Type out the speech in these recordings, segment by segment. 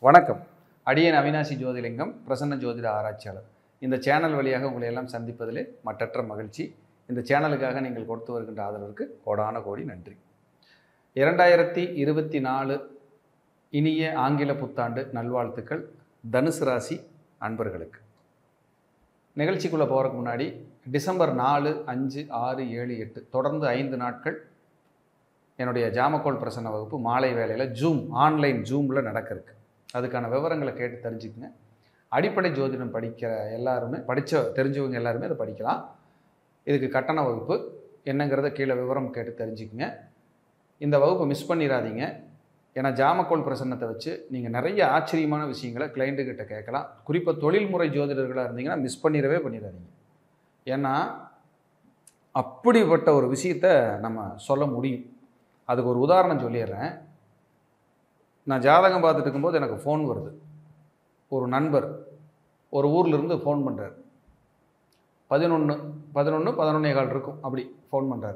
வணக்கம் அடியன் அவினாசி ஜோதிலிங்கம் பிரசன்ன ஜோதிட ஆராய்ச்சியாளர் இந்த சேனல் வழியாக உங்களை எல்லாம் சந்திப்பதிலே மற்றற்ற மகிழ்ச்சி இந்த சேனலுக்காக நீங்கள் கொடுத்து வருகின்ற ஆதரவிற்கு கோடான கோடி நன்றி இரண்டாயிரத்தி இருபத்தி நாலு இனிய ஆங்கில புத்தாண்டு நல்வாழ்த்துக்கள் தனுசு ராசி அன்பர்களுக்கு நிகழ்ச்சிக்குள்ளே போகிறதுக்கு முன்னாடி டிசம்பர் நாலு அஞ்சு ஆறு ஏழு எட்டு தொடர்ந்து ஐந்து நாட்கள் என்னுடைய ஜாமக்கோல் பிரசன்ன வகுப்பு மாலை வேளையில் ஜூம் ஆன்லைன் ஜூமில் நடக்கிறதுக்கு அதுக்கான விவரங்களை கேட்டு தெரிஞ்சுக்கங்க அடிப்படை ஜோதிடம் படிக்கிற எல்லாருமே படித்த தெரிஞ்சவங்க எல்லாருமே அதை படிக்கலாம் இதுக்கு கட்டண வகுப்பு என்னங்கிறத கீழே விவரம் கேட்டு தெரிஞ்சுக்கங்க இந்த வகுப்பை மிஸ் பண்ணிடாதீங்க ஏன்னா ஜாமக்கோல் பிரசன்னத்தை வச்சு நீங்கள் நிறைய ஆச்சரியமான விஷயங்களை கிளைண்ட்டுக்கிட்ட கேட்கலாம் குறிப்பாக தொழில்முறை ஜோதிடர்களாக இருந்தீங்கன்னா மிஸ் பண்ணிடவே பண்ணிடாதீங்க ஏன்னா அப்படிப்பட்ட ஒரு விஷயத்த நம்ம சொல்ல முடியும் அதுக்கு ஒரு உதாரணம் சொல்லிடுறேன் நான் ஜாதகம் பார்த்துட்டு இருக்கும்போது எனக்கு ஃபோன் வருது ஒரு நண்பர் ஒரு ஊர்லேருந்து ஃபோன் பண்ணுறாரு பதினொன்று பதினொன்று பதினொன்னே கால் இருக்கும் அப்படி ஃபோன் பண்ணுறாரு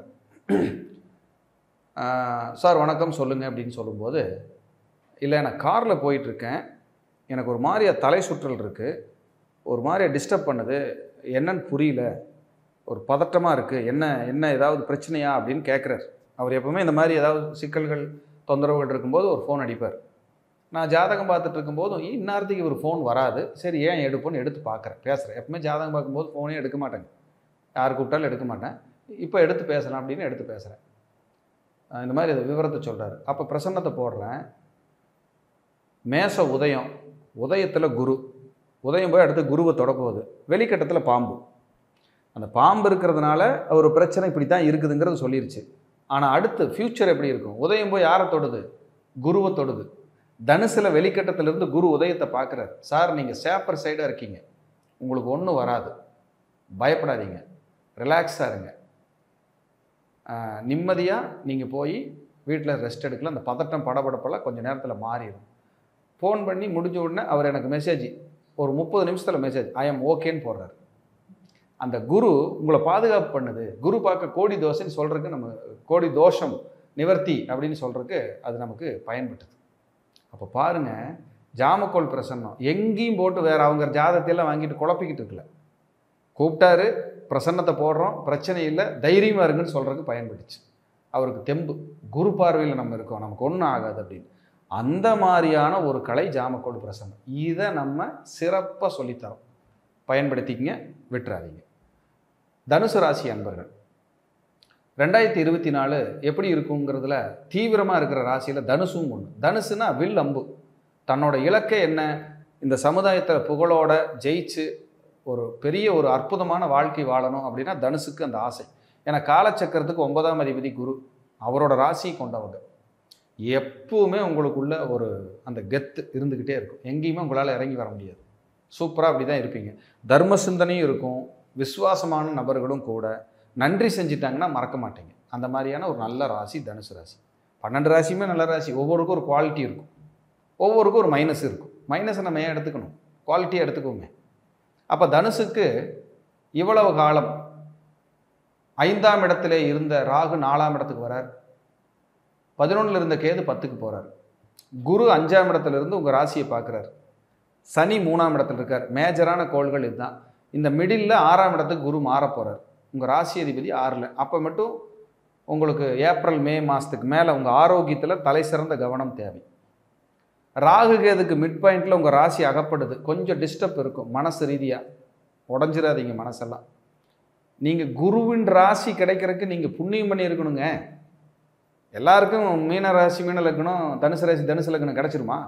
சார் வணக்கம் சொல்லுங்கள் அப்படின்னு சொல்லும்போது இல்லை நான் காரில் போயிட்டுருக்கேன் எனக்கு ஒரு மாதிரியா தலை சுற்றல் இருக்குது ஒரு மாதிரியா டிஸ்டர்ப் பண்ணுது என்னன்னு புரியல ஒரு பதட்டமாக இருக்குது என்ன என்ன ஏதாவது பிரச்சனையா அப்படின்னு கேட்குறாரு அவர் எப்பவுமே இந்த மாதிரி ஏதாவது சிக்கல்கள் தொந்தரவுகள் இருக்கும்போது ஒரு ஃபோன் அடிப்பார் நான் ஜாதகம் பார்த்துட்டு இருக்கும்போதும் இந்நேரத்துக்கு இவர் ஃபோன் வராது சரி ஏன் எடுப்போன்னு எடுத்து பார்க்குறேன் பேசுகிறேன் எப்பவுமே ஜாதகம் பார்க்கும்போது ஃபோனே எடுக்க மாட்டேங்க யார் கூப்பிட்டாலும் எடுக்க மாட்டேன் இப்போ எடுத்து பேசலாம் அப்படின்னு எடுத்து பேசுகிறேன் இந்த மாதிரி அது விவரத்தை சொல்கிறாரு அப்போ பிரசன்னத்தை போடுறேன் மேச உதயம் உதயத்தில் குரு உதயம் போய் அடுத்து குருவை தொடப்போகுது வெளிக்கட்டத்தில் பாம்பு அந்த பாம்பு இருக்கிறதுனால ஒரு பிரச்சனை இப்படி தான் இருக்குதுங்கிறது சொல்லிருச்சு ஆனால் அடுத்து ஃப்யூச்சர் எப்படி இருக்கும் உதயம் போய் யாரை தொடுது குருவை தொடுது தனுசில் வெளிக்கட்டத்திலிருந்து குரு உதயத்தை பார்க்குறாரு சார் நீங்கள் சேப்பர் சைடாக இருக்கீங்க உங்களுக்கு ஒன்றும் வராது பயப்படாதீங்க ரிலாக்ஸாக இருங்க நிம்மதியாக நீங்கள் போய் வீட்டில் ரெஸ்ட் எடுக்கலாம் அந்த பதட்டம் படபடப்பெல்லாம் கொஞ்சம் நேரத்தில் மாறிடும் ஃபோன் பண்ணி முடிஞ்ச உடனே அவர் எனக்கு மெசேஜ் ஒரு முப்பது நிமிஷத்தில் மெசேஜ் ஐ எம் ஓகேன்னு போடுறாரு அந்த குரு உங்களை பாதுகாப்பு பண்ணுது குரு பார்க்க கோடி தோசைன்னு சொல்கிறதுக்கு நம்ம கோடி தோஷம் நிவர்த்தி அப்படின்னு சொல்கிறதுக்கு அது நமக்கு பயன்பட்டுது அப்போ பாருங்கள் ஜாமக்கோல் பிரசன்னம் எங்கேயும் போட்டு வேறு அவங்க ஜாதத்தையெல்லாம் வாங்கிட்டு குழப்பிக்கிட்டு இருக்கல கூப்பிட்டாரு பிரசன்னத்தை போடுறோம் பிரச்சனை இல்லை தைரியமாக இருக்குன்னு சொல்கிறதுக்கு பயன்பட்டுச்சு அவருக்கு தெம்பு குரு பார்வையில் நம்ம இருக்கோம் நமக்கு ஒன்றும் ஆகாது அப்படின்னு அந்த மாதிரியான ஒரு கலை ஜாமக்கோடு பிரசன்னம் இதை நம்ம சிறப்பாக சொல்லித்தரோம் பயன்படுத்திக்கங்க விட்டுறாதீங்க தனுசு ராசி அன்பர்கள் ரெண்டாயிரத்தி இருபத்தி நாலு எப்படி இருக்குங்கிறதுல தீவிரமாக இருக்கிற ராசியில் தனுசும் ஒன்று தனுசுனா வில் அம்பு தன்னோட இலக்கை என்ன இந்த சமுதாயத்தில் புகழோட ஜெயிச்சு ஒரு பெரிய ஒரு அற்புதமான வாழ்க்கை வாழணும் அப்படின்னா தனுசுக்கு அந்த ஆசை ஏன்னா காலச்சக்கரத்துக்கு ஒன்பதாம் அதிபதி குரு அவரோட ராசி கொண்டவங்க எப்பவுமே உங்களுக்குள்ள ஒரு அந்த கெத்து இருந்துக்கிட்டே இருக்கும் எங்கேயுமே உங்களால் இறங்கி வர முடியாது சூப்பராக அப்படி தான் இருப்பீங்க தர்ம சிந்தனையும் இருக்கும் விசுவாசமான நபர்களும் கூட நன்றி செஞ்சிட்டாங்கன்னா மறக்க மாட்டீங்க அந்த மாதிரியான ஒரு நல்ல ராசி தனுசு ராசி பன்னெண்டு ராசியுமே நல்ல ராசி ஒவ்வொருக்கும் ஒரு குவாலிட்டி இருக்கும் ஒவ்வொருக்கும் ஒரு மைனஸ் இருக்கும் மைனஸை நம்ம ஏன் எடுத்துக்கணும் குவாலிட்டியை எடுத்துக்கோமே அப்போ தனுசுக்கு இவ்வளவு காலம் ஐந்தாம் இடத்துல இருந்த ராகு நாலாம் இடத்துக்கு வரார் பதினொன்றில் இருந்த கேது பத்துக்கு போகிறார் குரு அஞ்சாம் இடத்துல இருந்து உங்கள் ராசியை பார்க்குறாரு சனி மூணாம் இடத்துல இருக்கார் மேஜரான கோள்கள் இதுதான் இந்த மிடில் ஆறாம் இடத்துக்கு குரு மாற போகிறார் உங்கள் ராசி அதிபதி ஆறில் அப்போ மட்டும் உங்களுக்கு ஏப்ரல் மே மாதத்துக்கு மேலே உங்கள் ஆரோக்கியத்தில் தலை சிறந்த கவனம் தேவை ராகு கேதுக்கு மிட் பாயிண்டில் உங்கள் ராசி அகப்படுது கொஞ்சம் டிஸ்டர்ப் இருக்கும் மனசு ரீதியாக உடஞ்சிடாதீங்க மனசெல்லாம் நீங்கள் குருவின் ராசி கிடைக்கிறதுக்கு நீங்கள் புண்ணியம் பண்ணியிருக்கணுங்க எல்லாருக்கும் மீன ராசி மீன லக்னம் தனுசு ராசி தனுசு லக்னம் கிடச்சிருமா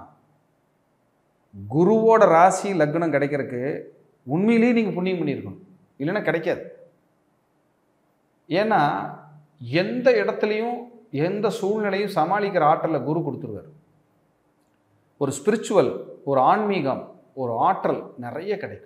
குருவோட ராசி லக்னம் கிடைக்கிறதுக்கு உண்மையிலேயே நீங்கள் புண்ணியம் பண்ணியிருக்கணும் இல்லைன்னா கிடைக்காது ஏன்னா எந்த இடத்துலையும் எந்த சூழ்நிலையும் சமாளிக்கிற ஆற்றலில் குரு கொடுத்துருவார் ஒரு ஸ்பிரிச்சுவல் ஒரு ஆன்மீகம் ஒரு ஆற்றல் நிறைய கிடைக்கும்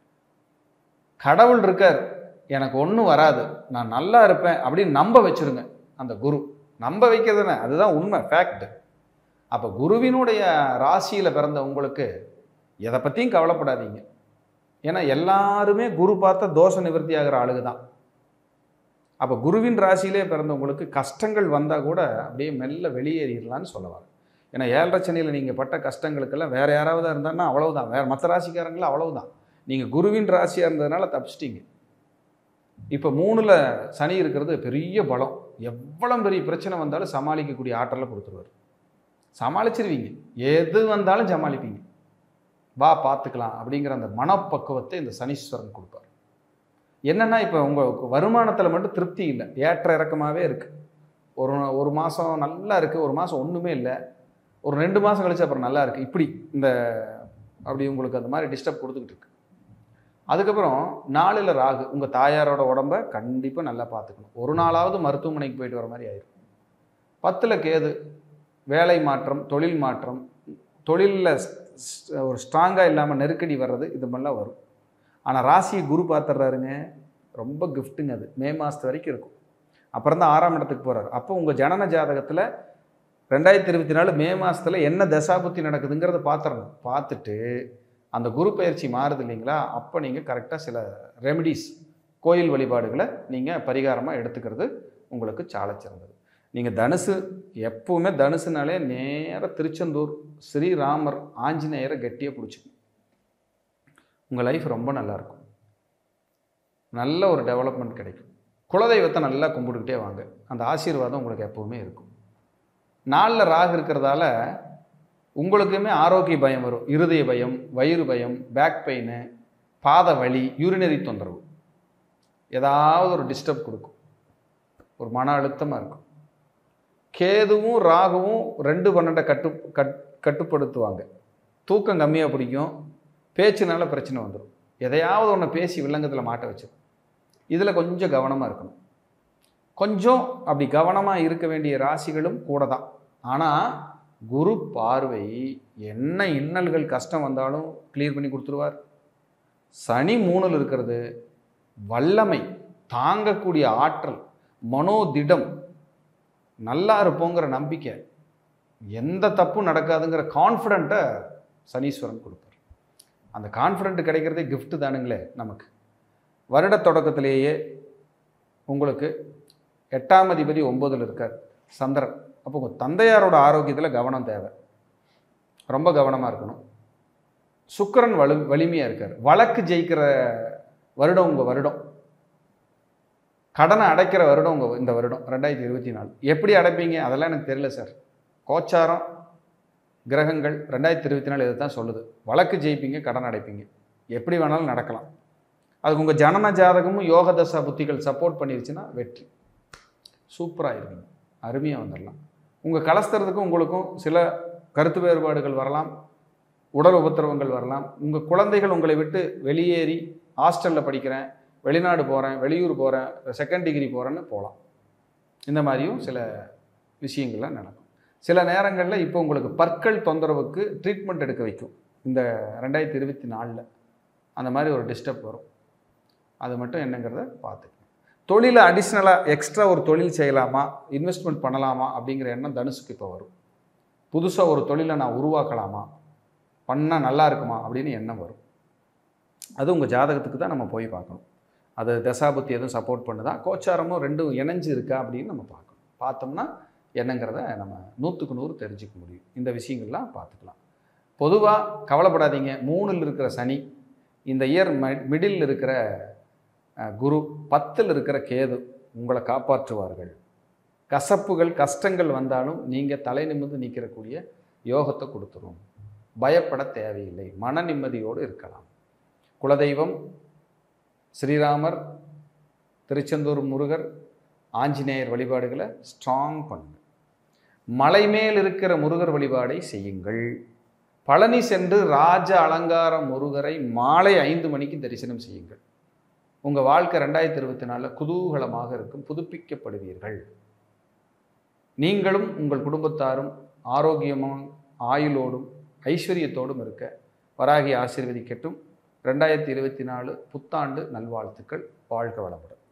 கடவுள் இருக்கார் எனக்கு ஒன்றும் வராது நான் நல்லா இருப்பேன் அப்படின்னு நம்ப வச்சுருங்க அந்த குரு நம்ப வைக்கிறதுன அதுதான் உண்மை ஃபேக்ட் அப்போ குருவினுடைய ராசியில் பிறந்த உங்களுக்கு எதை பற்றியும் கவலைப்படாதீங்க ஏன்னா எல்லாருமே குரு பார்த்த தோஷ நிவர்த்தி ஆகிற ஆளுக தான் அப்போ குருவின் ராசியிலே பிறந்தவங்களுக்கு கஷ்டங்கள் வந்தால் கூட அப்படியே மெல்ல வெளியேறிடலான்னு சொல்லுவாங்க ஏன்னா ஏழரை சனியில் நீங்கள் பட்ட கஷ்டங்களுக்கெல்லாம் வேறு யாராவது இருந்தாங்கன்னா அவ்வளவுதான் வேறு மற்ற ராசிக்காரங்களும் அவ்வளவுதான் நீங்கள் குருவின் ராசியாக இருந்ததுனால தப்பிச்சிட்டீங்க இப்போ மூணில் சனி இருக்கிறது பெரிய பலம் எவ்வளோ பெரிய பிரச்சனை வந்தாலும் சமாளிக்கக்கூடிய ஆற்றலை கொடுத்துருவார் சமாளிச்சிருவீங்க எது வந்தாலும் சமாளிப்பீங்க வா பார்த்துக்கலாம் அப்படிங்கிற அந்த மனப்பக்குவத்தை இந்த சனீஸ்வரன் கொடுப்பார் என்னென்னா இப்போ உங்கள் வருமானத்தில் மட்டும் திருப்தி இல்லை ஏற்ற இறக்கமாகவே இருக்குது ஒரு ஒரு மாதம் நல்லா இருக்குது ஒரு மாதம் ஒன்றுமே இல்லை ஒரு ரெண்டு மாதம் கழிச்சு அப்புறம் நல்லா இருக்குது இப்படி இந்த அப்படி உங்களுக்கு அந்த மாதிரி டிஸ்டர்ப் கொடுத்துக்கிட்டு இருக்கு அதுக்கப்புறம் நாளில் ராகு உங்கள் தாயாரோட உடம்ப கண்டிப்பாக நல்லா பார்த்துக்கணும் ஒரு நாளாவது மருத்துவமனைக்கு போயிட்டு வர மாதிரி ஆயிரும் பத்தில் கேது வேலை மாற்றம் தொழில் மாற்றம் தொழிலில் ஒரு ஸ்ட்ராங்காக இல்லாமல் நெருக்கடி வர்றது இது மாதிரிலாம் வரும் ஆனால் ராசியை குரு பார்த்துட்றாருங்க ரொம்ப கிஃப்ட்டுங்க அது மே மாதத்து வரைக்கும் இருக்கும் அப்புறம் தான் ஆறாம் இடத்துக்கு போகிறார் அப்போ உங்கள் ஜனன ஜாதகத்தில் ரெண்டாயிரத்தி இருபத்தி நாலு மே மாதத்தில் என்ன தசாபுத்தி நடக்குதுங்கிறத பார்த்துடணும் பார்த்துட்டு அந்த குரு பயிற்சி மாறுது இல்லைங்களா அப்போ நீங்கள் கரெக்டாக சில ரெமிடிஸ் கோயில் வழிபாடுகளை நீங்கள் பரிகாரமாக எடுத்துக்கிறது உங்களுக்கு சாலச் சிறந்தது நீங்கள் தனுசு எப்பவுமே தனுசுனாலே நேராக திருச்செந்தூர் ஸ்ரீராமர் ஆஞ்சநேயரை கெட்டியாக பிடிச்சிக்கணும் உங்கள் லைஃப் ரொம்ப நல்லாயிருக்கும் நல்ல ஒரு டெவலப்மெண்ட் கிடைக்கும் குலதெய்வத்தை நல்லா கும்பிட்டுக்கிட்டே வாங்க அந்த ஆசீர்வாதம் உங்களுக்கு எப்பவுமே இருக்கும் நாளில் ராகு இருக்கிறதால உங்களுக்குமே ஆரோக்கிய பயம் வரும் இருதய பயம் வயிறு பயம் பேக் பெயின் பாத வலி யூரினரி தொந்தரவு ஏதாவது ஒரு டிஸ்டர்ப் கொடுக்கும் ஒரு மன அழுத்தமாக இருக்கும் கேதுவும் ராகுவும் ரெண்டு பன்னெண்டை கட்டு கட் கட்டுப்படுத்துவாங்க தூக்கம் கம்மியாக பிடிக்கும் பேச்சுனால பிரச்சனை வந்துடும் எதையாவது ஒன்று பேசி வில்லங்கத்தில் மாட்ட வச்சிடும் இதில் கொஞ்சம் கவனமாக இருக்கணும் கொஞ்சம் அப்படி கவனமாக இருக்க வேண்டிய ராசிகளும் கூட தான் ஆனால் குரு பார்வை என்ன இன்னல்கள் கஷ்டம் வந்தாலும் கிளியர் பண்ணி கொடுத்துருவார் சனி மூணில் இருக்கிறது வல்லமை தாங்கக்கூடிய ஆற்றல் மனோதிடம் நல்லா இருப்போங்கிற நம்பிக்கை எந்த தப்பும் நடக்காதுங்கிற கான்ஃபிடண்ட்டை சனீஸ்வரன் கொடுப்பார் அந்த கான்ஃபிடென்ட் கிடைக்கிறதே gift தானுங்களே நமக்கு வருட தொடக்கத்திலேயே உங்களுக்கு எட்டாம் அதிபதி ஒம்போதில் இருக்கார் சந்திரன் அப்போ உங்கள் தந்தையாரோட ஆரோக்கியத்தில் கவனம் தேவை ரொம்ப கவனமாக இருக்கணும் சுக்கிரன் வலு வலிமையாக இருக்கார் வழக்கு ஜெயிக்கிற வருடம் உங்கள் வருடம் கடனை அடைக்கிற வருடம் உங்கள் இந்த வருடம் ரெண்டாயிரத்தி இருபத்தி நாலு எப்படி அடைப்பீங்க அதெல்லாம் எனக்கு தெரியல சார் கோச்சாரம் கிரகங்கள் ரெண்டாயிரத்தி இருபத்தி நாலு இதை தான் சொல்லுது வழக்கு ஜெயிப்பீங்க கடன் அடைப்பீங்க எப்படி வேணாலும் நடக்கலாம் அதுக்கு உங்கள் ஜனன ஜாதகமும் யோக தசா புத்திகள் சப்போர்ட் பண்ணிருச்சுன்னா வெற்றி சூப்பராக இருப்பீங்க அருமையாக வந்துடலாம் உங்கள் கலஸ்தரத்துக்கும் உங்களுக்கும் சில கருத்து வேறுபாடுகள் வரலாம் உடல் உபத்திரவங்கள் வரலாம் உங்கள் குழந்தைகள் உங்களை விட்டு வெளியேறி ஹாஸ்டலில் படிக்கிறேன் வெளிநாடு போகிறேன் வெளியூர் போகிறேன் செகண்ட் டிகிரி போகிறேன்னு போகலாம் இந்த மாதிரியும் சில விஷயங்கள்லாம் நடக்கும் சில நேரங்களில் இப்போ உங்களுக்கு பற்கள் தொந்தரவுக்கு ட்ரீட்மெண்ட் எடுக்க வைக்கும் இந்த ரெண்டாயிரத்தி இருபத்தி நாலில் அந்த மாதிரி ஒரு டிஸ்டர்ப் வரும் அது மட்டும் என்னங்கிறத பார்த்துக்கணும் தொழிலை அடிஷ்னலாக எக்ஸ்ட்ரா ஒரு தொழில் செய்யலாமா இன்வெஸ்ட்மெண்ட் பண்ணலாமா அப்படிங்கிற எண்ணம் தனுசுக்கு இப்போ வரும் புதுசாக ஒரு தொழிலை நான் உருவாக்கலாமா பண்ணால் நல்லா இருக்குமா அப்படின்னு எண்ணம் வரும் அது உங்கள் ஜாதகத்துக்கு தான் நம்ம போய் பார்க்கணும் அது தசாபுத்தி எதுவும் சப்போர்ட் பண்ணுதா கோச்சாரமும் ரெண்டும் இணைஞ்சு இருக்கா அப்படின்னு நம்ம பார்க்கணும் பார்த்தோம்னா என்னங்கிறத நம்ம நூற்றுக்கு நூறு தெரிஞ்சுக்க முடியும் இந்த விஷயங்கள்லாம் பார்த்துக்கலாம் பொதுவாக கவலைப்படாதீங்க மூணில் இருக்கிற சனி இந்த இயர் மிடில் இருக்கிற அஹ், குரு பத்தில் இருக்கிற கேது உங்களை காப்பாற்றுவார்கள் கசப்புகள் கஷ்டங்கள் வந்தாலும் நீங்கள் தலை நிமிர்ந்து நிற்கிறக்கூடிய யோகத்தை கொடுத்துரும் பயப்பட தேவையில்லை மன நிம்மதியோடு இருக்கலாம் குலதெய்வம் ஸ்ரீராமர் திருச்செந்தூர் முருகர் ஆஞ்சநேயர் வழிபாடுகளை ஸ்ட்ராங் பண்ணுங்க மலை மேல் இருக்கிற முருகர் வழிபாடை செய்யுங்கள் பழனி சென்று ராஜ அலங்கார முருகரை மாலை ஐந்து மணிக்கு தரிசனம் செய்யுங்கள் உங்கள் வாழ்க்கை ரெண்டாயிரத்தி இருபத்தி நாலில் குதூகலமாக இருக்கும் புதுப்பிக்கப்படுவீர்கள் நீங்களும் உங்கள் குடும்பத்தாரும் ஆரோக்கியமும் ஆயுளோடும் ஐஸ்வர்யத்தோடும் இருக்க வராகி ஆசீர்வதிக்கட்டும் ரெண்டாயிரத்தி இருபத்தி நாலு புத்தாண்டு நல்வாழ்த்துக்கள் வாழ்க வளமுடன்